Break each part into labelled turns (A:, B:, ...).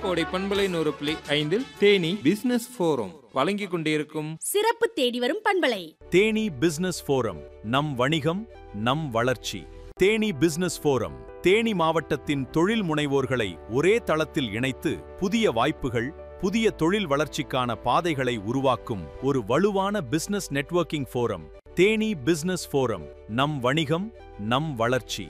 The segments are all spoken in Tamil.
A: கோடை பண்பலை நூறு புள்ளி ஐந்தில் தேனி பிசினஸ் ஃபோரம் வழங்கிக் கொண்டிருக்கும்
B: சிறப்பு தேடி வரும் பண்பலை
C: தேனி பிசினஸ் ஃபோரம் நம் வணிகம் நம் வளர்ச்சி தேனி பிசினஸ் ஃபோரம் தேனி மாவட்டத்தின் தொழில் முனைவோர்களை ஒரே தளத்தில் இணைத்து புதிய வாய்ப்புகள் புதிய தொழில் வளர்ச்சிக்கான பாதைகளை உருவாக்கும் ஒரு வலுவான business networking forum Theni business forum நம் வணிகம் நம் வளர்ச்சி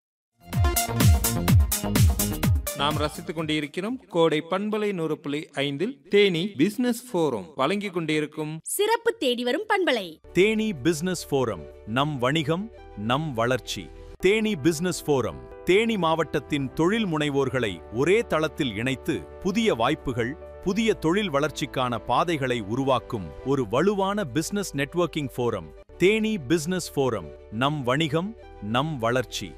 A: நாம் ரசித்துக் கொண்டிருக்கிறோம் கோடை பண்பலை நூறு புள்ளி ஐந்தில் தேனி பிசினஸ் ஃபோரம் வழங்கிக் கொண்டிருக்கும்
B: சிறப்பு தேடி வரும் பண்பலை
C: தேனி பிசினஸ் ஃபோரம் நம் வணிகம் நம் வளர்ச்சி தேனி பிசினஸ் ஃபோரம் தேனி மாவட்டத்தின் தொழில் முனைவோர்களை ஒரே தளத்தில் இணைத்து புதிய வாய்ப்புகள் புதிய தொழில் வளர்ச்சிக்கான பாதைகளை உருவாக்கும் ஒரு வலுவான business networking forum Theni business forum நம் வணிகம் நம் வளர்ச்சி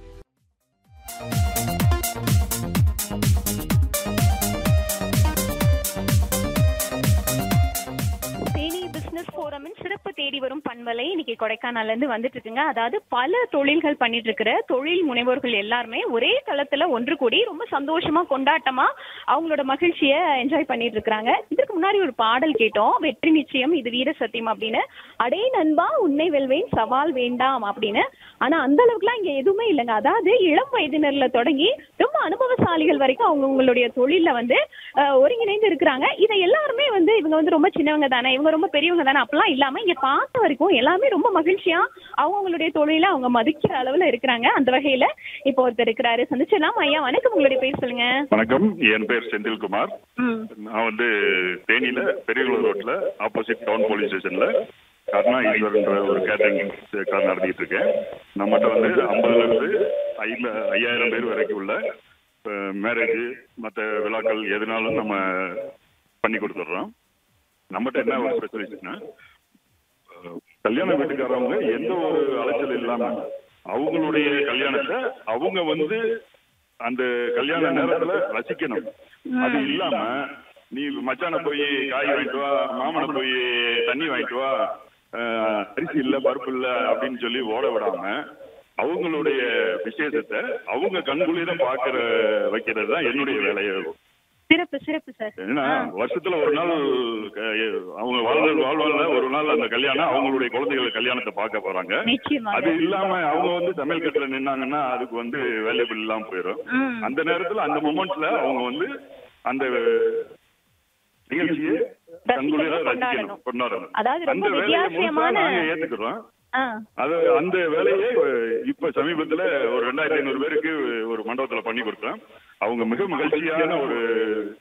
D: தேனி பிசினஸ் ஃபோரமின் சிறப்பு தேடி வரும் பண்பலை இன்னைக்கு கொடைக்கானல்ல இருந்து வந்துட்டு இருக்குங்க அதாவது பல தொழில்கள் பண்ணிட்டு இருக்கிற தொழில் முனைவோர்கள் எல்லாருமே ஒரே தளத்துல ஒன்று கூடி ரொம்ப சந்தோஷமா கொண்டாட்டமா அவங்களோட மகிழ்ச்சியை என்ஜாய் பண்ணிட்டு இருக்காங்க இதுக்கு முன்னாடி ஒரு பாடல் கேட்டோம் வெற்றி நிச்சயம் இது வீர சத்தியம் அப்படின்னு அடே நண்பா உன்னை வெல்வேன் சவால் வேண்டாம் அப்படின்னு ஆனா அந்த அளவுக்குலாம் இங்க எதுவுமே இல்லைங்க அதாவது இளம் வயதினர்ல தொடங்கி ரொம்ப அனுபவசாலிகள் வரைக்கும் அவங்க உங்களுடைய தொழில்ல வந்து அஹ், ஒருங்கிணைந்து இருக்கிறாங்க இதை எல்லாருமே வந்து இவங்க வந்து ரொம்ப சின்னவங்க தானே இவங்க ரொம்ப பெரியவங்க தானே அப்படிலாம் இல்லாம இங்க பார்த்த வரைக்கும் எல்லாமே ரொம்ப மகிழ்ச்சியா அவங்களுடைய தொழில அவங்க மதிக்கிற அளவுல இருக்கிறாங்க அந்த வகையில இப்போ ஒருத்தர் இருக்கிறாரு சந்திச்சிடலாம் ஐயா வணக்கம் உங்களுடைய பேர் சொல்லுங்க
E: வணக்கம் என் பேர் செந்தில்குமார்
D: ம்
E: நான் வந்து தேனியில பெரியகுளம் ரோட்ல ஆப்போசிட் டவுன் போலீஸ் ஸ்டேஷன்ல கருணா ஈஸ்வரன்ற ஒரு கேட்டரிங் கார் நடத்திட்டு இருக்கேன் நம்மகிட்ட வந்து ஐம்பதுல இருந்து ஐல ஐயாயிரம் பேர் வரைக்கும் உள்ள மேரேஜ் மற்ற விழாக்கள் எதுனாலும் நம்ம பண்ணி கொடுத்துட்றோம் நம்மகிட்ட என்ன ஒரு ஸ்பெஷலிஸ்ட்னா கல்யாண வீட்டுக்காரவங்க எந்த ஒரு அலைச்சல் இல்லாம அவங்களுடைய கல்யாணத்தை அவங்க வந்து அந்த கல்யாண நேரத்துல ரசிக்கணும் அது இல்லாம நீ மச்சான போய் காய் வாங்கிட்டு வா மாமனை போய் தண்ணி வாங்கிட்டு வா அஹ், அரிசி இல்ல பருப்பு இல்ல அப்படின்னு சொல்லி ஓட விடாம அவங்களுடைய விசேஷத்தை அவங்க கண்குளிர பாக்குற வைக்கிறது தான் என்னுடைய வேலையே
D: சிறப்பு சிறப்பு சார்
E: ஏன்னா வருஷத்துல ஒரு நாள் க- அவங்க வாழ்ந்த வாழ்வாழ்ல ஒரு நாள் அந்த கல்யாணம் அவங்களுடைய குழந்தைகள் கல்யாணத்தை பார்க்க போறாங்க
D: நிச்சயமாக
E: அது இல்லாம அவங்க வந்து சமையல் கட்டுல நின்னாங்கன்னா அதுக்கு வந்து வேல்யூபிள் இல்லாம போயிடும்
D: ம்.
E: அந்த நேரத்துல அந்த மொமெண்ட்ல அவங்க வந்து அந்த நிகழ்ச்சியை கண்குளிர
D: கொண்டாடணும்.
E: ரசிக்கணும் கொண்டாடணும்
D: அதாவது ரொம்ப
E: அந்த வேலையை முழுசா
D: வித்தியாசமான-
E: நாங்க ஏத்துக்கிறோம்
D: ஆ
E: அது அந்த வேலையை இப்ப சமீபத்துல ஒரு ரெண்டாயிரத்தி ஐநூறு பேருக்கு ஒரு மண்டபத்துல பண்ணி கொடுத்தோம் அவங்க மிக மகிழ்ச்சியான ஒரு